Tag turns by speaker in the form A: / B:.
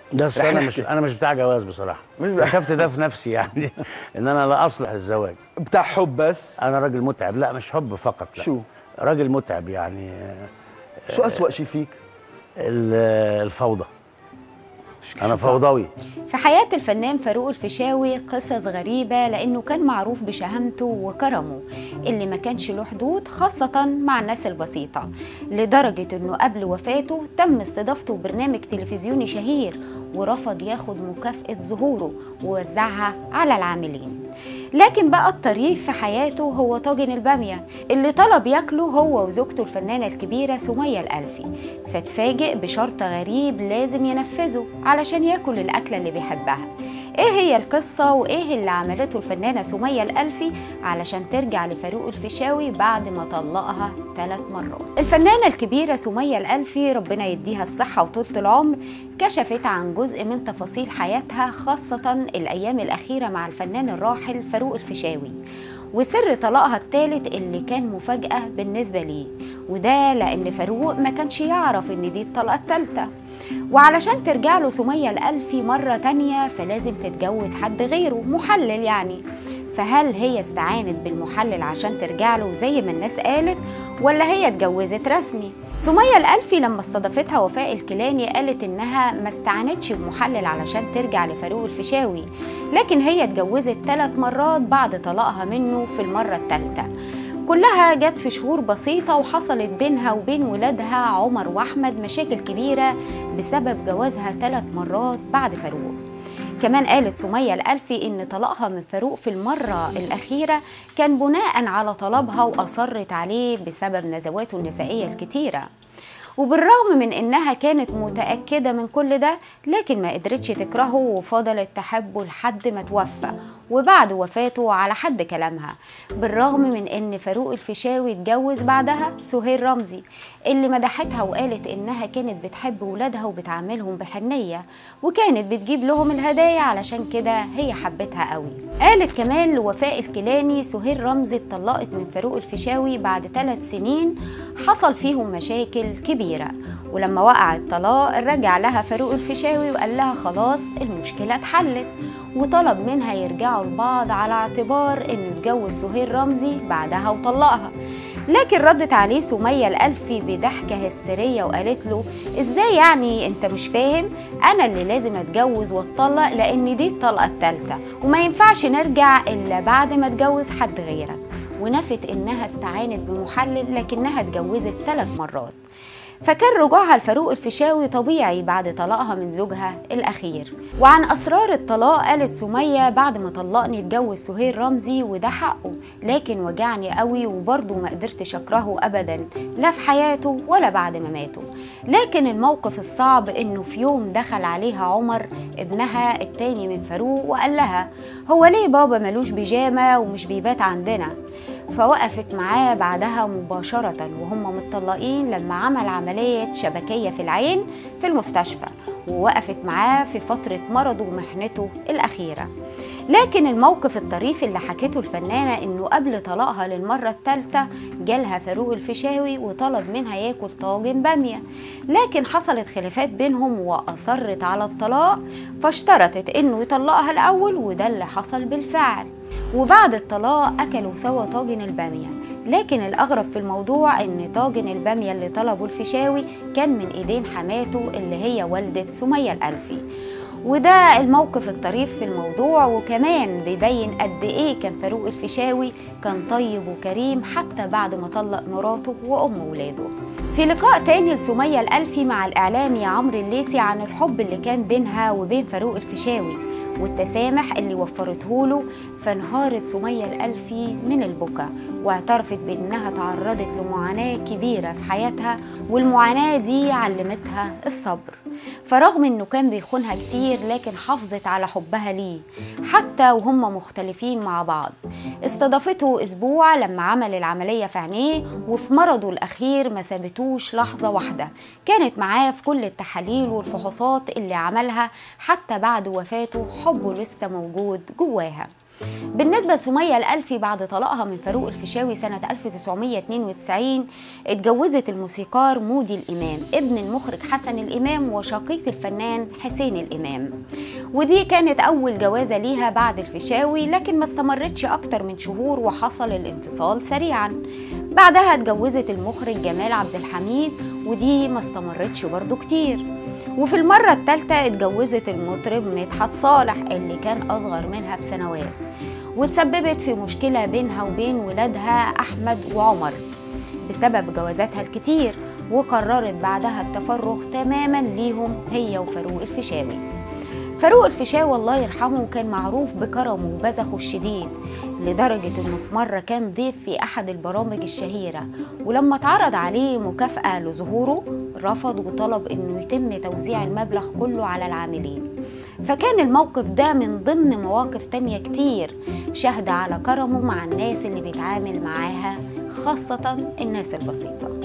A: ده أصل
B: رح
A: انا
B: نحكي.
A: مش انا مش بتاع جواز بصراحه
B: مش بتاع-
A: اكتشفت ده في نفسي يعني ان انا لا اصلح للزواج
B: بتاع حب بس
A: انا راجل متعب لا مش حب فقط لا
B: شو؟
A: راجل متعب يعني آه،
B: شو أسوأ شيء فيك؟
A: ال- الفوضى
B: شو-
A: انا
B: شو بتاع-
A: فوضوي
C: في حياة الفنان فاروق الفيشاوي قصص غريبة لأنه كان معروف بشهامته وكرمه اللي ما كانش له حدود خاصة مع الناس البسيطة لدرجة أنه قبل وفاته تم استضافته برنامج تلفزيوني شهير ورفض ياخد مكافأة ظهوره ووزعها على العاملين لكن بقى الطريف في حياته هو طاجن البامية اللي طلب ياكله هو وزوجته الفنانة الكبيرة سمية الألفي فتفاجئ بشرط غريب لازم ينفذه علشان ياكل الأكلة اللي بيحبها ايه هي القصة وايه اللي عملته الفنانة سمية الألفي علشان ترجع لفاروق الفيشاوي بعد ما طلقها ثلاث مرات الفنانة الكبيرة سمية الألفي ربنا يديها الصحة وطولة العمر كشفت عن جزء من تفاصيل حياتها خاصة الأيام الأخيرة مع الفنان الراحل فاروق الفيشاوي وسر طلاقها الثالث اللي كان مفاجأة بالنسبة ليه وده لأن فاروق ما كانش يعرف إن دي الطلقة الثالثة وعلشان ترجع له سمية الألفي مرة تانية فلازم تتجوز حد غيره محلل يعني فهل هي استعانت بالمحلل عشان ترجع له زي ما الناس قالت ولا هي اتجوزت رسمي سمية الألفي لما استضافتها وفاء الكيلاني قالت إنها ما استعانتش بمحلل علشان ترجع لفاروق الفيشاوي لكن هي اتجوزت ثلاث مرات بعد طلاقها منه في المرة الثالثة كلها جت في شهور بسيطة وحصلت بينها وبين ولادها عمر وأحمد مشاكل كبيرة بسبب جوازها ثلاث مرات بعد فاروق كمان قالت سمية الألفي إن طلاقها من فاروق في المرة الأخيرة كان بناء على طلبها وأصرت عليه بسبب نزواته النسائية الكتيرة وبالرغم من إنها كانت متأكدة من كل ده لكن ما قدرتش تكرهه وفضلت تحبه لحد ما توفى وبعد وفاته على حد كلامها بالرغم من ان فاروق الفيشاوي اتجوز بعدها سهير رمزي اللي مدحتها وقالت انها كانت بتحب ولادها وبتعاملهم بحنيه وكانت بتجيب لهم الهدايا علشان كده هي حبتها قوي قالت كمان لوفاء الكيلاني سهير رمزي اتطلقت من فاروق الفيشاوي بعد ثلاث سنين حصل فيهم مشاكل كبيره ولما وقع الطلاق رجع لها فاروق الفيشاوي وقال لها خلاص المشكله اتحلت وطلب منها يرجعوا لبعض على اعتبار انه اتجوز سهير رمزي بعدها وطلقها لكن ردت عليه سمية الألفي بضحكة هستيرية وقالت له ازاي يعني انت مش فاهم انا اللي لازم اتجوز واتطلق لان دي الطلقة التالتة وما ينفعش نرجع الا بعد ما اتجوز حد غيرك ونفت انها استعانت بمحلل لكنها اتجوزت ثلاث مرات فكان رجوعها لفاروق الفيشاوي طبيعي بعد طلاقها من زوجها الأخير وعن أسرار الطلاق قالت سمية بعد ما طلقني اتجوز سهير رمزي وده حقه لكن وجعني قوي وبرضه ما قدرتش أكرهه أبدا لا في حياته ولا بعد ما ماته لكن الموقف الصعب إنه في يوم دخل عليها عمر ابنها التاني من فاروق وقال لها هو ليه بابا ملوش بيجامة ومش بيبات عندنا فوقفت معاه بعدها مباشرة وهم متطلقين لما عمل عملية شبكية في العين في المستشفى ووقفت معاه في فترة مرضه ومحنته الأخيرة لكن الموقف الطريف اللي حكته الفنانة إنه قبل طلاقها للمرة الثالثة جالها فاروق الفيشاوي وطلب منها ياكل طاجن بامية لكن حصلت خلافات بينهم وأصرت على الطلاق فاشترطت إنه يطلقها الأول وده اللي حصل بالفعل وبعد الطلاق أكلوا سوا طاجن البامية لكن الأغرب في الموضوع إن طاجن البامية اللي طلبه الفيشاوي كان من إيدين حماته اللي هي والدة سمية الألفي وده الموقف الطريف في الموضوع وكمان بيبين قد ايه كان فاروق الفيشاوي كان طيب وكريم حتى بعد ما طلق مراته وام ولاده في لقاء تاني لسمية الألفي مع الإعلامي عمرو الليسي عن الحب اللي كان بينها وبين فاروق الفيشاوي والتسامح اللي وفرته له فانهارت سمية الألفي من البكا واعترفت بأنها تعرضت لمعاناة كبيرة في حياتها والمعاناة دي علمتها الصبر فرغم انه كان بيخونها كتير لكن حافظت على حبها ليه حتى وهم مختلفين مع بعض استضافته اسبوع لما عمل العملية في عينيه وفي مرضه الاخير ما سابتوش لحظة واحدة كانت معاه في كل التحاليل والفحوصات اللي عملها حتى بعد وفاته حبه لسه موجود جواها بالنسبة لسمية الألفي بعد طلاقها من فاروق الفيشاوي سنة 1992 اتجوزت الموسيقار مودي الإمام ابن المخرج حسن الإمام وشقيق الفنان حسين الإمام ودي كانت أول جوازة ليها بعد الفيشاوي لكن ما استمرتش أكتر من شهور وحصل الانفصال سريعا بعدها اتجوزت المخرج جمال عبد الحميد ودي ما استمرتش برضو كتير وفي المرة الثالثة اتجوزت المطرب مدحت صالح اللي كان أصغر منها بسنوات وتسببت في مشكلة بينها وبين ولادها أحمد وعمر بسبب جوازاتها الكتير وقررت بعدها التفرغ تماما ليهم هي وفاروق الفيشاوي فاروق الفيشاوي الله يرحمه كان معروف بكرمه وبذخه الشديد لدرجة انه في مرة كان ضيف في احد البرامج الشهيرة ولما اتعرض عليه مكافأة لظهوره رفض وطلب انه يتم توزيع المبلغ كله على العاملين فكان الموقف ده من ضمن مواقف تانية كتير شهد على كرمه مع الناس اللي بيتعامل معاها خاصة الناس البسيطة